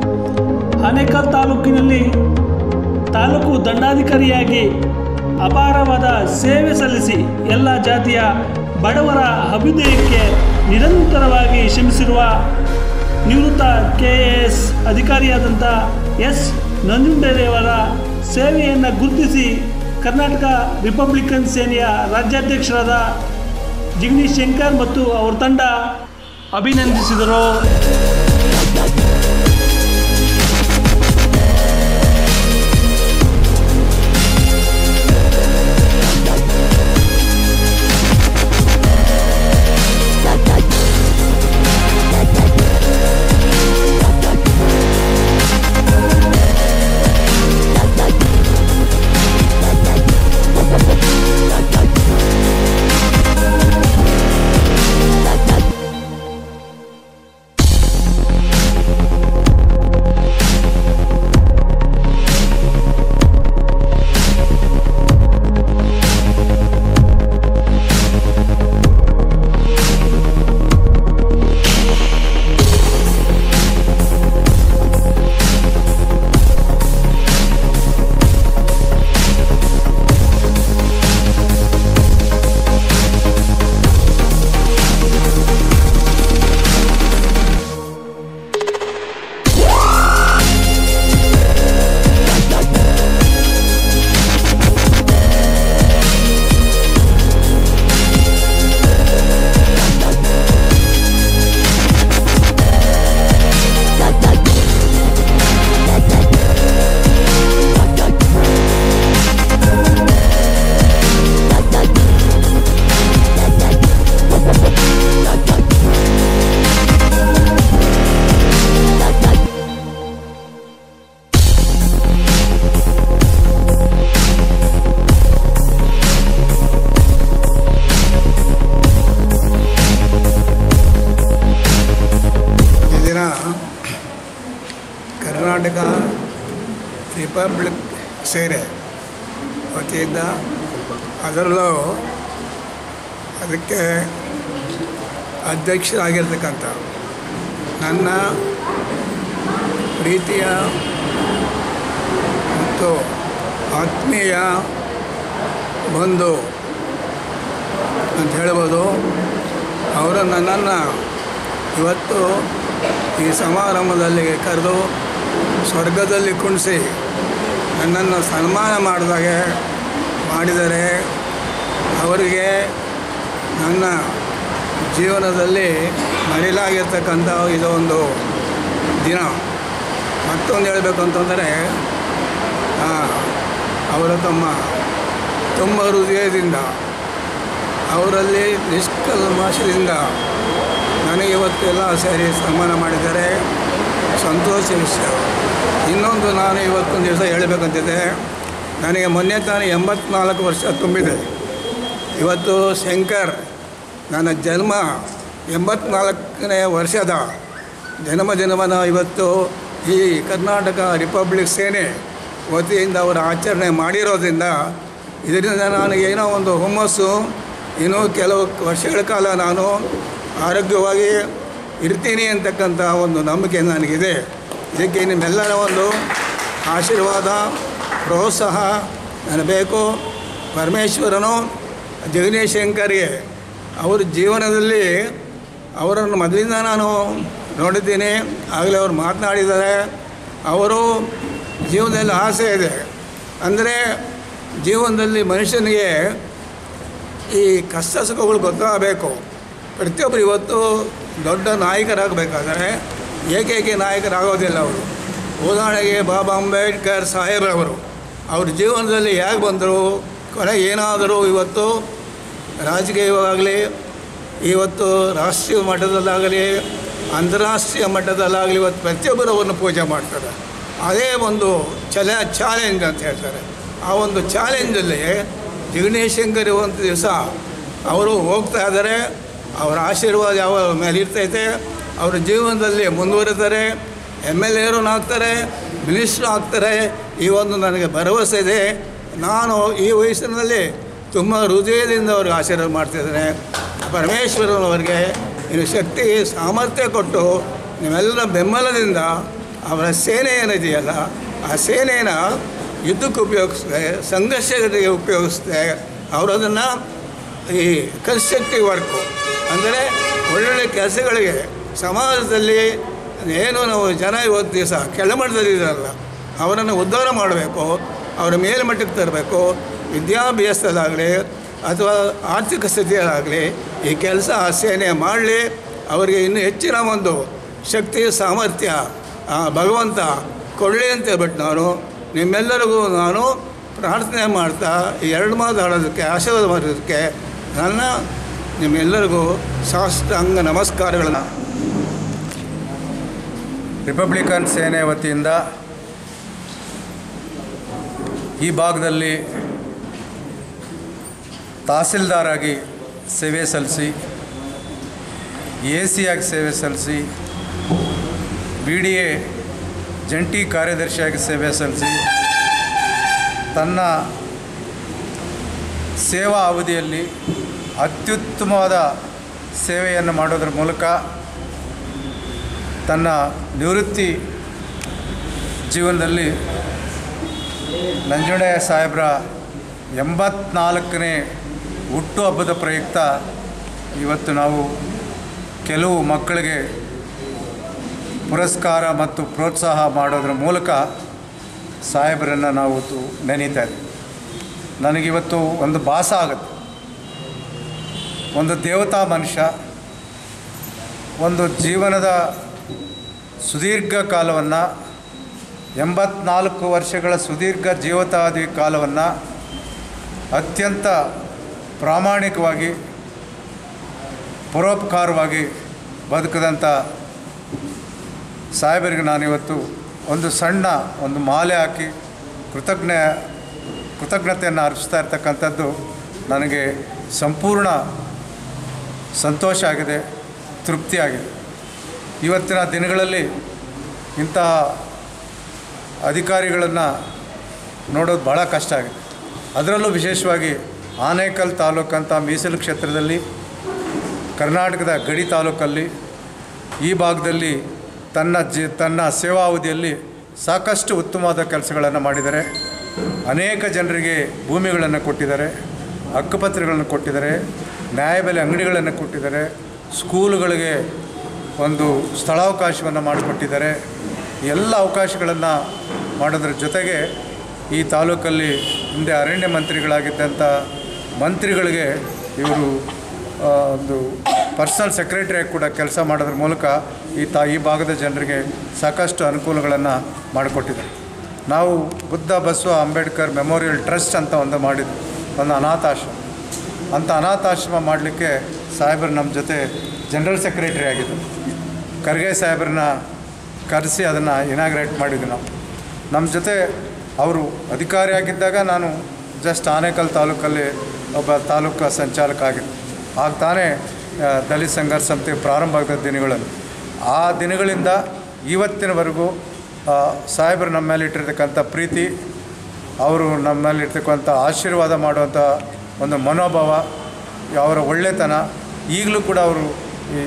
ಆನೇಕಲ್ ತಾಲೂಕಿನಲ್ಲಿ ತಾಲೂಕು ದಂಡಾಧಿಕಾರಿಯಾಗಿ ಅಪಾರವಾದ ಸೇವೆ ಸಲ್ಲಿಸಿ ಎಲ್ಲ ಜಾತಿಯ ಬಡವರ ಅಭ್ಯುದಯಕ್ಕೆ ನಿರಂತರವಾಗಿ ಶ್ರಮಿಸಿರುವ ನಿವೃತ್ತ ಕೆ ಎ ಎಸ್ ಅಧಿಕಾರಿಯಾದಂಥ ಎಸ್ ನಂಜುಂಡೇರಿಯವರ ಸೇವೆಯನ್ನು ಗುರುತಿಸಿ ಕರ್ನಾಟಕ ರಿಪಬ್ಲಿಕನ್ ಸೇನೆಯ ರಾಜ್ಯಾಧ್ಯಕ್ಷರಾದ ಜಿಗ್ನೀಶ್ ಶಂಕರ್ ಮತ್ತು ಅವರ ತಂಡ ಅಭಿನಂದಿಸಿದರು ಈ ದಿನ ಕರ್ನಾಟಕ ರಿಪಬ್ಲಿಕ್ ಸೇನೆ ವತಿಯಿಂದ ಅದರಲ್ಲೂ ಅದಕ್ಕೆ ಅಧ್ಯಕ್ಷರಾಗಿರ್ತಕ್ಕಂಥ ನನ್ನ ಪ್ರೀತಿಯ ಮತ್ತು ಆತ್ಮೀಯ ಬಂಧು ಅಂತ ಹೇಳ್ಬೋದು ಅವರು ನನ್ನನ್ನು ಇವತ್ತು ಈ ಸಮಾರಂಭದಲ್ಲಿ ಕರೆದು ಸ್ವರ್ಗದಲ್ಲಿ ಕುಣಿಸಿ ನನ್ನನ್ನು ಸನ್ಮಾನ ಮಾಡಿದಾಗೆ ಮಾಡಿದರೆ ಅವರಿಗೆ ನನ್ನ ಜೀವನದಲ್ಲಿ ಮರೆಯಲಾಗಿರ್ತಕ್ಕಂಥ ಇದು ಒಂದು ದಿನ ಮತ್ತೊಂದು ಹೇಳಬೇಕು ಅಂತಂದರೆ ಆ, ಅವರು ತಮ್ಮ ತುಂಬ ಹೃದಯದಿಂದ ಅವರಲ್ಲಿ ನಿಷ್ಕಲ್ಮಾಶದಿಂದ ನನಗೆ ಇವತ್ತೆಲ್ಲ ಸೇರಿ ಸನ್ಮಾನ ಮಾಡಿದ್ದಾರೆ ಸಂತೋಷ ವಿಷಯ ಇನ್ನೊಂದು ನಾನು ಇವತ್ತೊಂದು ದಿವಸ ಹೇಳಬೇಕಂತಿದೆ ನನಗೆ ಮೊನ್ನೆ ತಾನೇ ಎಂಬತ್ನಾಲ್ಕು ವರ್ಷ ತುಂಬಿದೆ ಇವತ್ತು ಶಂಕರ್ ನನ್ನ ಜನ್ಮ ಎಂಬತ್ನಾಲ್ಕನೇ ವರ್ಷದ ಜನ್ಮದಿನವನ್ನು ಇವತ್ತು ಈ ಕರ್ನಾಟಕ ರಿಪಬ್ಲಿಕ್ ಸೇನೆ ವತಿಯಿಂದ ಅವರು ಆಚರಣೆ ಮಾಡಿರೋದ್ರಿಂದ ಇದರಿಂದ ನಾನು ಏನೋ ಒಂದು ಹುಮ್ಮಸ್ಸು ಇನ್ನೂ ಕೆಲವು ವರ್ಷಗಳ ಕಾಲ ನಾನು ಆರೋಗ್ಯವಾಗಿ ಇರ್ತೀನಿ ಅಂತಕ್ಕಂಥ ಒಂದು ನಂಬಿಕೆ ನನಗಿದೆ ಇದಕ್ಕೆ ನಿಮ್ಮೆಲ್ಲರ ಒಂದು ಆಶೀರ್ವಾದ ಪ್ರೋತ್ಸಾಹ ನನಗೆ ಬೇಕು ಪರಮೇಶ್ವರನು ಜಗದೀಶ್ ಶಂಕರ್ಗೆ ಅವ್ರ ಜೀವನದಲ್ಲಿ ಅವರನ್ನು ಮೊದಲಿಂದ ನಾನು ನೋಡಿದ್ದೀನಿ ಆಗಲೇ ಅವ್ರು ಮಾತನಾಡಿದ್ದಾರೆ ಅವರು ಜೀವನದಲ್ಲಿ ಆಸೆ ಇದೆ ಅಂದರೆ ಜೀವನದಲ್ಲಿ ಮನುಷ್ಯನಿಗೆ ಈ ಕಷ್ಟ ಸುಖಗಳು ಗೊತ್ತಾಗಬೇಕು ಪ್ರತಿಯೊಬ್ಬರು ಇವತ್ತು ದೊಡ್ಡ ನಾಯಕರಾಗಬೇಕಾದ್ರೆ ಏಕೈಕ ನಾಯಕರಾಗೋದಿಲ್ಲ ಅವರು ಉದಾಹರಣೆಗೆ ಬಾಬಾ ಅಂಬೇಡ್ಕರ್ ಸಾಹೇಬ್ರವರು ಅವ್ರ ಜೀವನದಲ್ಲಿ ಹೇಗೆ ಬಂದರು ಕೊನೆ ಏನಾದರೂ ಇವತ್ತು ರಾಜಕೀಯವಾಗಲಿ ಇವತ್ತು ರಾಷ್ಟ್ರೀಯ ಮಟ್ಟದಲ್ಲಾಗಲಿ ಅಂತಾರಾಷ್ಟ್ರೀಯ ಮಟ್ಟದಲ್ಲಾಗಲಿ ಇವತ್ತು ಪ್ರತಿಯೊಬ್ಬರು ಅವರನ್ನು ಪೂಜೆ ಮಾಡ್ತಾರೆ ಅದೇ ಒಂದು ಚಲ ಚಾಲೆಂಜ್ ಅಂತ ಹೇಳ್ತಾರೆ ಆ ಒಂದು ಚಾಲೆಂಜಲ್ಲಿ ಜಿಗ್ನೇಶ್ ಶಂಕರ್ ಒಂದು ದಿವಸ ಅವರು ಹೋಗ್ತಾ ಇದ್ದಾರೆ ಅವರ ಆಶೀರ್ವಾದ ಯಾವ ಮೇಲೆ ಇರ್ತೈತೆ ಅವ್ರ ಜೀವನದಲ್ಲಿ ಮುಂದುವರಿತಾರೆ ಎಮ್ ಎಲ್ ಎರು ಆಗ್ತಾರೆ ಮಿನಿಸ್ಟ್ರು ಆಗ್ತಾರೆ ಈ ಒಂದು ನನಗೆ ಭರವಸೆ ಇದೆ ನಾನು ಈ ವಯಸ್ಸಿನಲ್ಲಿ ತುಂಬ ಹೃದಯದಿಂದ ಅವ್ರಿಗೆ ಆಶೀರ್ವಾದ ಮಾಡ್ತಿದ್ದೇನೆ ಪರಮೇಶ್ವರನವರಿಗೆ ಇನ್ನು ಶಕ್ತಿ ಸಾಮರ್ಥ್ಯ ಕೊಟ್ಟು ನಿಮ್ಮೆಲ್ಲರ ಬೆಂಬಲದಿಂದ ಅವರ ಸೇನೆ ಏನಿದೆಯಲ್ಲ ಆ ಸೇನೆನ ಯುದ್ಧಕ್ಕೆ ಉಪಯೋಗಿಸ್ದೆ ಸಂಘರ್ಷಗಳಿಗೆ ಉಪಯೋಗಿಸ್ದೆ ಅವರು ಅದನ್ನು ಈ ಕನ್ಸ್ಟ್ರಕ್ಟಿವ್ ವರ್ಕು ಅಂದರೆ ಒಳ್ಳೊಳ್ಳೆ ಕೆಲಸಗಳಿಗೆ ಸಮಾಜದಲ್ಲಿ ಏನು ನಾವು ಜನ ಇವತ್ತು ದಿವಸ ಕೆಳಮಟ್ಟದಲ್ಲಿದ್ದಾರಲ್ಲ ಅವರನ್ನು ಉದ್ಧಾರ ಮಾಡಬೇಕು ಅವರ ಮೇಲ್ಮಟ್ಟಕ್ಕೆ ತರಬೇಕು ವಿದ್ಯಾಭ್ಯಾಸದಲ್ಲಾಗಲಿ ಅಥವಾ ಆರ್ಥಿಕ ಸ್ಥಿತಿಯಲ್ಲಾಗಲಿ ಈ ಕೆಲಸ ಆ ಸೇನೆ ಮಾಡಲಿ ಅವರಿಗೆ ಇನ್ನೂ ಹೆಚ್ಚಿನ ಒಂದು ಶಕ್ತಿ ಸಾಮರ್ಥ್ಯ ಆ ಭಗವಂತ ಕೊಡಲಿ ಅಂತ ಹೇಳ್ಬಿಟ್ಟು ನಾನು ನಿಮ್ಮೆಲ್ಲರಿಗೂ ನಾನು ಪ್ರಾರ್ಥನೆ ಮಾಡ್ತಾ ಈ ಎರಡು ಮಾತಾಡೋದಕ್ಕೆ ಆಶೀರ್ವಾದ ಮಾಡೋದಕ್ಕೆ ನನ್ನ ನಿಮ್ಮೆಲ್ಲರಿಗೂ ಸಾಷ್ಟಾಂಗ ನಮಸ್ಕಾರಗಳನ್ನು ರಿಪಬ್ಲಿಕನ್ ಸೇನೆ ವತಿಯಿಂದ ಈ ಭಾಗದಲ್ಲಿ ತಹಸೀಲ್ದಾರ್ ಆಗಿ ಸೇವೆ ಸಲ್ಲಿಸಿ ಎ ಸಿಯಾಗಿ ಸೇವೆ ಸಲ್ಲಿಸಿ ಬಿ ಡಿ ಎ ಜಂಟಿ ಕಾರ್ಯದರ್ಶಿಯಾಗಿ ಸೇವೆ ಸಲ್ಲಿಸಿ ತನ್ನ ಸೇವಾ ಅವಧಿಯಲ್ಲಿ ಅತ್ಯುತ್ತಮವಾದ ಸೇವೆಯನ್ನು ಮಾಡೋದ್ರ ಮೂಲಕ ತನ್ನ ನಿವೃತ್ತಿ ಜೀವನದಲ್ಲಿ ನಂಜುಂಡಯ್ಯ ಸಾಹೇಬ್ರ ಎಂಬತ್ನಾಲ್ಕನೇ ಹುಟ್ಟುಹಬ್ಬದ ಪ್ರಯುಕ್ತ ಇವತ್ತು ನಾವು ಕೆಲವು ಮಕ್ಕಳಿಗೆ ಪುರಸ್ಕಾರ ಮತ್ತು ಪ್ರೋತ್ಸಾಹ ಮಾಡೋದ್ರ ಮೂಲಕ ಸಾಹೇಬರನ್ನು ನಾವು ಇವತ್ತು ನೆನೀತಾ ಇದ್ದೀವಿ ನನಗಿವತ್ತು ಒಂದು ಭಾಸ ಆಗುತ್ತೆ ಒಂದು ದೇವತಾ ಮನುಷ್ಯ ಒಂದು ಜೀವನದ ಸುದೀರ್ಘ ಕಾಲವನ್ನು ಎಂಬತ್ನಾಲ್ಕು ವರ್ಷಗಳ ಸುದೀರ್ಘ ಜೀವಿತಾವಧಿ ಕಾಲವನ್ನು ಅತ್ಯಂತ ಪ್ರಾಮಾಣಿಕವಾಗಿ ಪರೋಪಕಾರವಾಗಿ ಬದುಕದಂಥ ಸಾಹೇಬರಿಗೆ ನಾನಿವತ್ತು ಒಂದು ಸಣ್ಣ ಒಂದು ಮಾಲೆ ಹಾಕಿ ಕೃತಜ್ಞ ಕೃತಜ್ಞತೆಯನ್ನು ಅರ್ಪಿಸ್ತಾ ಇರ್ತಕ್ಕಂಥದ್ದು ನನಗೆ ಸಂಪೂರ್ಣ ಸಂತೋಷ ಆಗಿದೆ ತೃಪ್ತಿಯಾಗಿದೆ ಇವತ್ತಿನ ದಿನಗಳಲ್ಲಿ ಇಂತಹ ಅಧಿಕಾರಿಗಳನ್ನು ನೋಡೋದು ಭಾಳ ಕಷ್ಟ ಆಗಿದೆ ಅದರಲ್ಲೂ ವಿಶೇಷವಾಗಿ ಆನೇಕಲ್ ತಾಲೂಕಂತ ಮೀಸಲು ಕ್ಷೇತ್ರದಲ್ಲಿ ಕರ್ನಾಟಕದ ಗಡಿ ತಾಲೂಕಲ್ಲಿ ಈ ಭಾಗದಲ್ಲಿ ತನ್ನ ಜಿ ತನ್ನ ಸೇವಾವಧಿಯಲ್ಲಿ ಸಾಕಷ್ಟು ಉತ್ತಮವಾದ ಕೆಲಸಗಳನ್ನು ಮಾಡಿದ್ದಾರೆ ಅನೇಕ ಜನರಿಗೆ ಭೂಮಿಗಳನ್ನು ಕೊಟ್ಟಿದ್ದಾರೆ ಹಕ್ಕುಪತ್ರಗಳನ್ನು ಕೊಟ್ಟಿದ್ದಾರೆ ನ್ಯಾಯಬೆಲೆ ಅಂಗಡಿಗಳನ್ನು ಕೊಟ್ಟಿದ್ದಾರೆ ಸ್ಕೂಲುಗಳಿಗೆ ಒಂದು ಸ್ಥಳಾವಕಾಶವನ್ನು ಮಾಡಿಕೊಟ್ಟಿದ್ದಾರೆ ಎಲ್ಲ ಅವಕಾಶಗಳನ್ನು ಮಾಡೋದ್ರ ಜೊತೆಗೆ ಈ ತಾಲೂಕಲ್ಲಿ ಹಿಂದೆ ಅರಣ್ಯ ಮಂತ್ರಿಗಳಾಗಿದ್ದಂಥ ಮಂತ್ರಿಗಳಿಗೆ ಇವರು ಆ, ಒಂದು ಪರ್ಸನಲ್ ಸೆಕ್ರೆಟರಿಯಾಗಿ ಕೂಡ ಕೆಲಸ ಮಾಡೋದ್ರ ಮೂಲಕ ಈ ತಾ ಈ ಭಾಗದ ಜನರಿಗೆ ಸಾಕಷ್ಟು ಅನುಕೂಲಗಳನ್ನು ಮಾಡಿಕೊಟ್ಟಿದ್ದಾರೆ ನಾವು ಬುದ್ಧ ಬಸವ ಅಂಬೇಡ್ಕರ್ ಮೆಮೋರಿಯಲ್ ಟ್ರಸ್ಟ್ ಅಂತ ಒಂದು ಮಾಡಿದ್ವಿ ಒಂದು ಅನಾಥಾಶ್ರಮ ಅಂಥ ಅನಾಥಾಶ್ರಮ ಮಾಡಲಿಕ್ಕೆ ಸಾಹೇಬರು ನಮ್ಮ ಜೊತೆ ಜನರಲ್ ಸೆಕ್ರೆಟರಿ ಆಗಿದ್ದರು ಖರ್ಗೆ ಸಾಹೇಬ್ರನ್ನ ಕರೆಸಿ ಅದನ್ನು ಇನಾಗ್ರೇಟ್ ಮಾಡಿದ್ವಿ ನಾವು ನಮ್ಮ ಜೊತೆ ಅವರು ಅಧಿಕಾರಿಯಾಗಿದ್ದಾಗ ನಾನು ಜಸ್ಟ್ ಆನೇಕಲ್ ತಾಲೂಕಲ್ಲಿ ಒಬ್ಬ ತಾಲೂಕು ಸಂಚಾಲಕ ಆಗಿದ್ದೆ ಆಗ ತಾನೇ ಆ, ದಲಿತ ಸಂಘರ್ಷ ಸಮಿತಿ ಪ್ರಾರಂಭ ಆಗಿದ್ದ ದಿನಗಳಲ್ಲಿ ಆ ದಿನಗಳಿಂದ ಇವತ್ತಿನವರೆಗೂ ಆ, ಸಾಹೇಬರು ನಮ್ಮ ಮೇಲೆ ಇಟ್ಟಿರ್ತಕ್ಕಂಥ ಪ್ರೀತಿ ಅವರು ನಮ್ಮ ಮೇಲೆ ಇರ್ತಕ್ಕಂಥ ಆಶೀರ್ವಾದ ಮಾಡುವಂಥ ಒಂದು ಮನೋಭಾವ ಅವರ ಒಳ್ಳೆತನ ಈಗಲೂ ಕೂಡ ಅವರು ಈ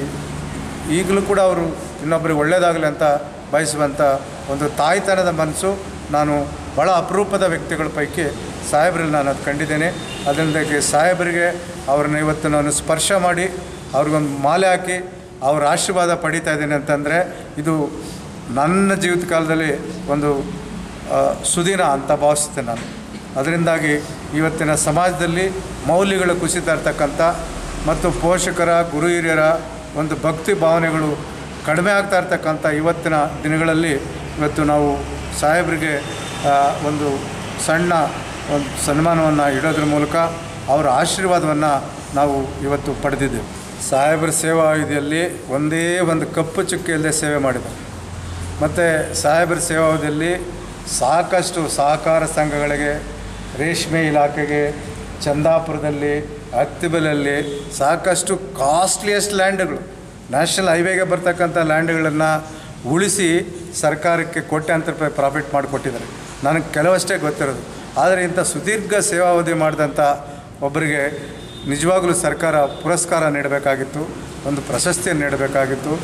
ಈಗಲೂ ಕೂಡ ಅವರು ಇನ್ನೊಬ್ಬರಿಗೆ ಒಳ್ಳೆಯದಾಗಲಿ ಅಂತ ಬಯಸುವಂಥ ಒಂದು ತಾಯ್ತನದ ಮನಸ್ಸು ನಾನು ಭಾಳ ಅಪರೂಪದ ವ್ಯಕ್ತಿಗಳ ಪೈಕಿ ಸಾಹೇಬ್ರಲ್ಲಿ ನಾನು ಅದು ಕಂಡಿದ್ದೇನೆ ಅದರಿಂದಾಗಿ ಸಾಹೇಬರಿಗೆ ಅವ್ರನ್ನ ಇವತ್ತು ನಾನು ಸ್ಪರ್ಶ ಮಾಡಿ ಅವ್ರಿಗೊಂದು ಮಾಲೆ ಹಾಕಿ ಅವ್ರ ಆಶೀರ್ವಾದ ಪಡೀತಾ ಇದ್ದೀನಿ ಅಂತಂದರೆ ಇದು ನನ್ನ ಜೀವಿತ ಕಾಲದಲ್ಲಿ ಒಂದು ಆ, ಸುದಿನ ಅಂತ ಭಾವಿಸ್ತೇನೆ ನಾನು ಅದರಿಂದಾಗಿ ಇವತ್ತಿನ ಸಮಾಜದಲ್ಲಿ ಮೌಲ್ಯಗಳು ಕುಸಿತಾ ಇರ್ತಕ್ಕಂಥ ಮತ್ತು ಪೋಷಕರ ಗುರು ಹಿರಿಯರ ಒಂದು ಭಕ್ತಿ ಭಾವನೆಗಳು ಕಡಿಮೆ ಆಗ್ತಾ ಇರ್ತಕ್ಕಂಥ ಇವತ್ತಿನ ದಿನಗಳಲ್ಲಿ ಇವತ್ತು ನಾವು ಸಾಹೇಬರಿಗೆ ಆ, ಒಂದು ಸಣ್ಣ ಒಂದು ಸನ್ಮಾನವನ್ನು ಇಡೋದ್ರ ಮೂಲಕ ಅವರ ಆಶೀರ್ವಾದವನ್ನು ನಾವು ಇವತ್ತು ಪಡೆದಿದ್ದೇವೆ ಸಾಹೇಬರ ಸೇವಾ ಅವಧಿಯಲ್ಲಿ ಒಂದೇ ಒಂದು ಕಪ್ಪು ಚುಕ್ಕಿಯಲ್ಲದೆ ಸೇವೆ ಮಾಡಿದ್ದಾರೆ ಮತ್ತು ಸಾಹೇಬರ ಸೇವಾವಧಿಯಲ್ಲಿ ಸಾಕಷ್ಟು ಸಹಕಾರ ಸಂಘಗಳಿಗೆ ರೇಷ್ಮೆ ಇಲಾಖೆಗೆ ಚಂದಾಪುರದಲ್ಲಿ ಹತ್ತಿಬಲಲ್ಲಿ ಸಾಕಷ್ಟು ಕಾಸ್ಟ್ಲಿಯೆಸ್ಟ್ ಲ್ಯಾಂಡ್ಗಳು ನ್ಯಾಷನಲ್ ಹೈವೇಗೆ ಬರ್ತಕ್ಕಂಥ ಲ್ಯಾಂಡ್ಗಳನ್ನು ಉಳಿಸಿ ಸರ್ಕಾರಕ್ಕೆ ಕೋಟ್ಯಾಂತರ ರೂಪಾಯಿ ಪ್ರಾಫಿಟ್ ಮಾಡಿಕೊಟ್ಟಿದ್ದಾರೆ ನನಗೆ ಕೆಲವಷ್ಟೇ ಗೊತ್ತಿರೋದು ಆದರೆ ಇಂಥ ಸುದೀರ್ಘ ಸೇವಾವಧಿ ಮಾಡಿದಂಥ ಒಬ್ಬರಿಗೆ ನಿಜವಾಗಲೂ ಸರ್ಕಾರ ಪುರಸ್ಕಾರ ನೀಡಬೇಕಾಗಿತ್ತು ಒಂದು ಪ್ರಶಸ್ತಿಯನ್ನು ನೀಡಬೇಕಾಗಿತ್ತು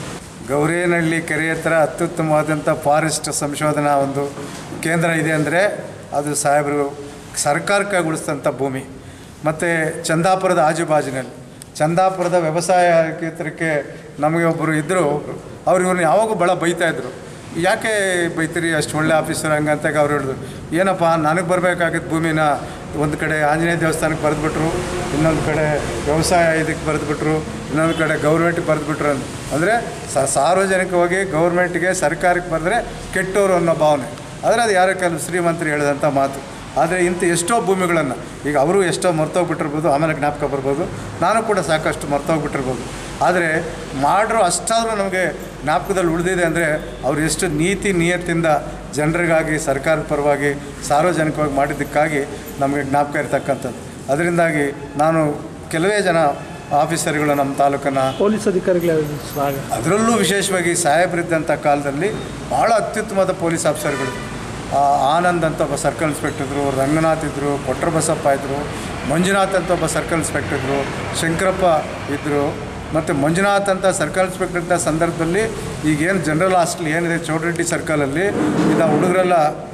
ಗೌರೇನಹಳ್ಳಿ ಕೆರೆ ಹತ್ರ ಅತ್ಯುತ್ತಮವಾದಂಥ ಫಾರೆಸ್ಟ್ ಸಂಶೋಧನಾ ಒಂದು ಕೇಂದ್ರ ಇದೆ ಅಂದರೆ ಅದು ಸಾಹೇಬರು ಸರ್ಕಾರಕ್ಕೆ ಉಳಿಸಿದಂಥ ಭೂಮಿ ಮತ್ತು ಚಂದಾಪುರದ ಆಜುಬಾಜಿನಲ್ಲಿ ಚಂದಾಪುರದ ವ್ಯವಸಾಯ ಕ್ಷೇತ್ರಕ್ಕೆ ನಮಗೆ ಒಬ್ಬರು ಇದ್ದರು ಅವ್ರು ಇವ್ರನ್ನ ಯಾವಾಗೂ ಭಾಳ ಬೈತಾಯಿದ್ರು ಯಾಕೆ ಬೈತೀರಿ ಅಷ್ಟು ಒಳ್ಳೆ ಆಫೀಸರ್ ಹಂಗಂತಾಗ ಅವ್ರು ಹೇಳಿದ್ರು ಏನಪ್ಪ ನನಗೆ ಬರಬೇಕಾಗಿದ್ದ ಭೂಮಿನ ಒಂದು ಕಡೆ ಆಂಜನೇಯ ದೇವಸ್ಥಾನಕ್ಕೆ ಬರೆದ್ಬಿಟ್ರು ಇನ್ನೊಂದು ಕಡೆ ವ್ಯವಸಾಯ ಇದಕ್ಕೆ ಬರೆದ್ಬಿಟ್ರು ಇನ್ನೊಂದು ಕಡೆ ಗೌರ್ಮೆಂಟಿಗೆ ಬರೆದ್ಬಿಟ್ರು ಅಂತ ಅಂದರೆ ಸ ಸಾರ್ವಜನಿಕವಾಗಿ ಗೌರ್ಮೆಂಟಿಗೆ ಸರ್ಕಾರಕ್ಕೆ ಬರೆದ್ರೆ ಕೆಟ್ಟವರು ಅನ್ನೋ ಭಾವನೆ ಆದರೆ ಅದು ಯಾರೋ ಕೆಲವು ಶ್ರೀಮಂತರು ಹೇಳಿದಂಥ ಮಾತು ಆದರೆ ಇಂಥ ಎಷ್ಟೋ ಭೂಮಿಗಳನ್ನು ಈಗ ಅವರು ಎಷ್ಟೋ ಮರ್ತೋಗ್ಬಿಟ್ಟಿರ್ಬೋದು ಆಮೇಲೆ ಜ್ಞಾಪಕ ಬರ್ಬೋದು ನಾನು ಕೂಡ ಸಾಕಷ್ಟು ಮರ್ತೋಗ್ಬಿಟ್ಟಿರ್ಬೋದು ಆದರೆ ಮಾಡ್ರು ಅಷ್ಟಾದರೂ ನಮಗೆ ಜ್ಞಾಪಕದಲ್ಲಿ ಉಳಿದಿದೆ ಅಂದರೆ ಅವ್ರು ಎಷ್ಟು ನೀತಿ ನಿಯತ್ತಿಂದ ಜನರಿಗಾಗಿ ಸರ್ಕಾರದ ಪರವಾಗಿ ಸಾರ್ವಜನಿಕವಾಗಿ ಮಾಡಿದ್ದಕ್ಕಾಗಿ ನಮಗೆ ಜ್ಞಾಪಕ ಇರ್ತಕ್ಕಂಥದ್ದು ಅದರಿಂದಾಗಿ ನಾನು ಕೆಲವೇ ಜನ ಆಫೀಸರ್ಗಳು ನಮ್ಮ ತಾಲೂಕನ್ನು ಪೊಲೀಸ್ ಅಧಿಕಾರಿಗಳ ಸ್ವಾಗ ಅದರಲ್ಲೂ ವಿಶೇಷವಾಗಿ ಸಾಹೇಬರಿದ್ದಂಥ ಕಾಲದಲ್ಲಿ ಭಾಳ ಅತ್ಯುತ್ತಮವಾದ ಪೊಲೀಸ್ ಆಫೀಸರ್ಗಳು ಆ, ಆನಂದ್ ಅಂತ ಒಬ್ಬ ಸರ್ಕಲ್ ಇನ್ಸ್ಪೆಕ್ಟರ್ ಇದ್ದರು ರಂಗನಾಥ್ ಇದ್ದರು ಕೊಟ್ರ ಬಸಪ್ಪ ಇದ್ದರು ಮಂಜುನಾಥ್ ಅಂತ ಒಬ್ಬ ಸರ್ಕಲ್ ಇನ್ಸ್ಪೆಕ್ಟರ್ ಇದ್ದರು ಶಂಕರಪ್ಪ ಇದ್ದರು ಮತ್ತು ಮಂಜುನಾಥ್ ಅಂತ ಸರ್ಕಲ್ ಇನ್ಸ್ಪೆಕ್ಟರ್ ಇದ್ದ ಸಂದರ್ಭದಲ್ಲಿ ಈಗೇನು ಜನರಲ್ ಹಾಸ್ಟೆಲ್ ಏನಿದೆ ಚೌಡರೆಡ್ಡಿ ಸರ್ಕಲಲ್ಲಿ ಇದು ಹುಡುಗರೆಲ್ಲ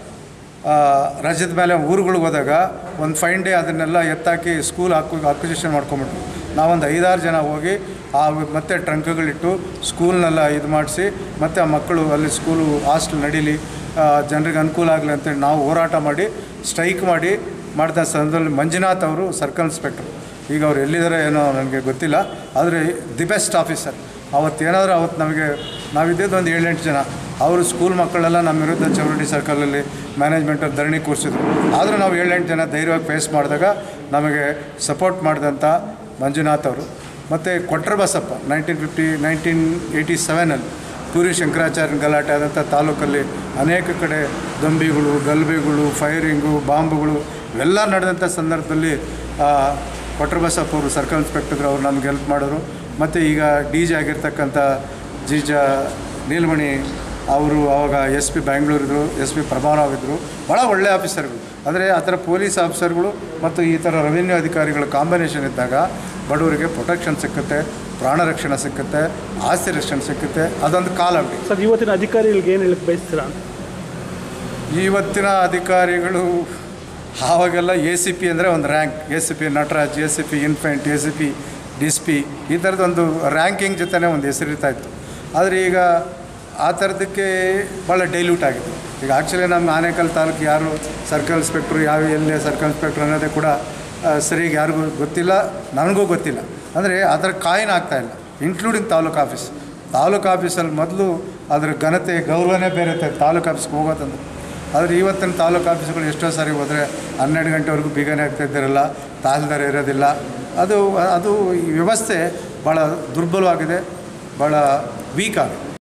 ಆ, ರಾಜ್ಯದ ಮೇಲೆ ಊರುಗಳಿಗೆ ಹೋದಾಗ ಒಂದು ಫೈನ್ ಡೇ ಅದನ್ನೆಲ್ಲ ಎತ್ತಾಕಿ ಸ್ಕೂಲ್ ಹಾಕು ಅಕ್ವಿಸಿಷನ್ ಮಾಡ್ಕೊಂಬಿಟ್ರು ನಾವೊಂದು ಐದಾರು ಜನ ಹೋಗಿ ಆ ಮತ್ತೆ ಟ್ರಂಕ್ಗಳಿಟ್ಟು ಸ್ಕೂಲ್ನೆಲ್ಲ ಇದು ಮಾಡಿಸಿ ಮತ್ತು ಆ ಮಕ್ಕಳು ಅಲ್ಲಿ ಸ್ಕೂಲು ಹಾಸ್ಟೆಲ್ ನಡೀಲಿ ಜನರಿಗೆ ಅನುಕೂಲ ಆಗಲಿ ಅಂತೇಳಿ ನಾವು ಹೋರಾಟ ಮಾಡಿ ಸ್ಟ್ರೈಕ್ ಮಾಡಿ ಮಾಡಿದ ಸಂದರ್ಭದಲ್ಲಿ ಮಂಜುನಾಥ್ ಅವರು ಸರ್ಕಲ್ ಇನ್ಸ್ಪೆಕ್ಟರ್ ಈಗ ಅವ್ರು ಎಲ್ಲಿದ್ದಾರೆ ಏನೋ ನನಗೆ ಗೊತ್ತಿಲ್ಲ ಆದರೆ ದಿ ಬೆಸ್ಟ್ ಆಫೀಸರ್ ಅವತ್ತು ಏನಾದರೂ ಅವತ್ತು ನಮಗೆ ನಾವಿದ್ದಿದ್ದು ಒಂದು ಏಳೆಂಟು ಜನ ಅವರು ಸ್ಕೂಲ್ ಮಕ್ಕಳೆಲ್ಲ ನಮ್ಮ ವಿರುದ್ಧ ಚೌರಡಿ ಸರ್ಕಲಲ್ಲಿ ಮ್ಯಾನೇಜ್ಮೆಂಟಲ್ಲಿ ಧರಣಿ ಕೂರಿಸಿದ್ರು ಆದರೂ ನಾವು ಏಳೆಂಟು ಜನ ಧೈರ್ಯವಾಗಿ ಫೇಸ್ ಮಾಡಿದಾಗ ನಮಗೆ ಸಪೋರ್ಟ್ ಮಾಡಿದಂಥ ಮಂಜುನಾಥ್ ಅವರು ಮತ್ತು Kotra Basappa nineteen fifty nineteen eighty ಸೆವೆನಲ್ಲಿ ಪೂರಿ ಶಂಕರಾಚಾರ್ಯ ಗಲಾಟೆ ಆದಂಥ ತಾಲೂಕಲ್ಲಿ ಅನೇಕ ಕಡೆ ದಂಬಿಗಳು ಗಲ್ಬೆಗಳು ಫೈರಿಂಗು ಬಾಂಬುಗಳು ಇವೆಲ್ಲ ನಡೆದಂಥ ಸಂದರ್ಭದಲ್ಲಿ ಆ, ಕೊಟ್ರ ಬಸಪ್ಪ ಅವರು ಸರ್ಕಲ್ ಇನ್ಸ್ಪೆಕ್ಟರ್ ಅವ್ರು ನಮ್ಗೆ ಹೆಲ್ಪ್ ಮಾಡಿದ್ರು ಮತ್ತು ಈಗ ಡಿ ಜಿ ಆಗಿರ್ತಕ್ಕಂಥ ಜೀಜ ನೀಲಮಣಿ ಅವರು ಅವಾಗ ಎಸ್ ಪಿ ಬ್ಯಾಂಗ್ಳೂರಿದ್ರು ಎಸ್ ಪಿ ಪ್ರಭಾರಾವ್ ಇದ್ದರು ಭಾಳ ಒಳ್ಳೆಯ ಆಫೀಸರ್ಗಳು ಅಂದರೆ ಆ ಥರ ಪೊಲೀಸ್ ಆಫೀಸರ್ಗಳು ಮತ್ತು ಈ ಥರ ರೆವಿನ್ಯೂ ಅಧಿಕಾರಿಗಳ ಕಾಂಬಿನೇಷನ್ ಇದ್ದಾಗ ಬಡವರಿಗೆ ಪ್ರೊಟೆಕ್ಷನ್ ಸಿಕ್ಕುತ್ತೆ ಪ್ರಾಣ ರಕ್ಷಣೆ ಸಿಕ್ಕುತ್ತೆ ಆಸ್ತಿ ರಕ್ಷಣೆ ಸಿಕ್ಕುತ್ತೆ ಅದೊಂದು ಕಾಲಾವಧಿ ಸರ್ ಇವತ್ತಿನ ಅಧಿಕಾರಿಗಳಿಗೆ ಏನು ಹೇಳಕ್ಕೆ ಬಯಸ್ತೀರಾ ಇವತ್ತಿನ ಅಧಿಕಾರಿಗಳು ಆವಾಗೆಲ್ಲ ಎ ಸಿ ಪಿ ಅಂದರೆ ಒಂದು rank A C P Nataraj A C P Infant A C P ಡಿಸ್ ಪಿ ಈ ಥರದೊಂದು ರ್ಯಾಂಕಿಂಗ್ ಜೊತೆನೇ ಒಂದು ಹೆಸರಿರ್ತಾ ಇತ್ತು ಆದರೆ ಈಗ ಆ ಥರದಕ್ಕೆ ಭಾಳ ಡೈಲ್ಯೂಟ್ ಆಗಿದೆ ಈಗ ಆ್ಯಕ್ಚುಲಿ ನಮ್ಮ ಆನೇಕಲ್ ತಾಲೂಕು ಯಾರು ಸರ್ಕಲ್ ಇನ್ಸ್ಪೆಕ್ಟ್ರು ಯಾವ ಎಲ್ಲೇ ಸರ್ಕಲ್ ಇನ್ಸ್ಪೆಕ್ಟ್ರ್ ಅನ್ನೋದೇ ಕೂಡ ಆ, ಸರಿಯಾಗಿ ಯಾರಿಗೂ ಗೊತ್ತಿಲ್ಲ ನನಗೂ ಗೊತ್ತಿಲ್ಲ ಅಂದರೆ ಅದರ ಕಾಯಿನ್ ಆಗ್ತಾಯಿಲ್ಲ ಇನ್ಕ್ಲೂಡಿಂಗ್ ತಾಲೂಕು ಆಫೀಸ್ ತಾಲೂಕು ಆಫೀಸಲ್ಲಿ ಮೊದಲು ಅದರ ಘನತೆ ಗೌರವನೇ ಬೇರೆ ಇರ್ತದೆ ತಾಲೂಕು ಆಫೀಸ್ಗೆ ಹೋಗೋದಂದ್ರೆ ಆದರೆ ಇವತ್ತಿನ ತಾಲೂಕು ಆಫೀಸ್ಗಳು ಎಷ್ಟೋ ಸಾರಿ ಹೋದರೆ ಹನ್ನೆರಡು ಗಂಟೆವರೆಗೂ ಬೀಗನೆ ಆಗ್ತಾ ಇದ್ದಾರಲ್ಲ ತಹಸೀಲ್ದಾರ್ ಇರೋದಿಲ್ಲ ಅದು ಅದು ಈ ವ್ಯವಸ್ಥೆ ಭಾಳ ದುರ್ಬಲವಾಗಿದೆ ಭಾಳ ವೀಕ್ ಆಗಿದೆ